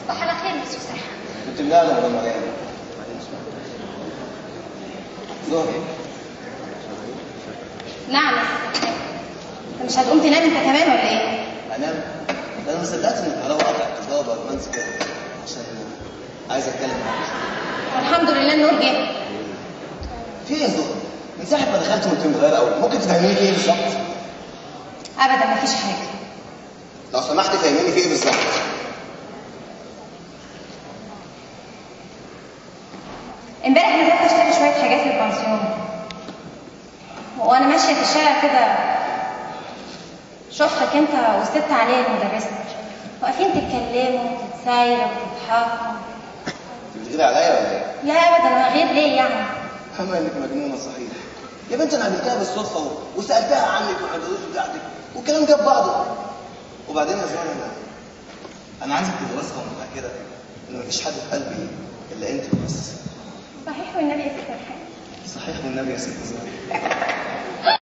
تصبح على خير مسيو سرحان كنت منقلة يا مدام مريم زهري نعم يا سي سرحان انت مش هتقوم تنام انت كمان ولا ايه؟ انام ده انا ما صدقت ان الكهرباء قطعت الجواب ادفانس كده عشان عايز اتكلم معاك والحمد لله النور جه في ايه يا زهري؟ من ساعة ما دخلت وانت متغير قوي ممكن تفهميني في ايه بالظبط؟ ابدا مفيش حاجه لو سمحت فهميني في ايه بالظبط؟ امبارح نزلت اشتري شويه حاجات للبنسيون وانا ماشيه في الشارع كده شفتك انت والست عليا المدرسه واقفين تتكلموا وتتسايروا وتضحكوا انت بتغيري عليا ولا ايه؟ لا ابدا انا غير ليه يعني فاهمة انك مجنونة صحيح يا بنت انا عملتها بالصدفة و... وسألتها عنك وعن الدروس بتاعتك والكلام جاب بعضه وبعدين يا زهري انا انا عايزك تبقي واثقة ومتأكدة ان مفيش حد في قلبي الا انت بس صحيح والنبي يا ست الحاج صحيح والنبي يا ست زهري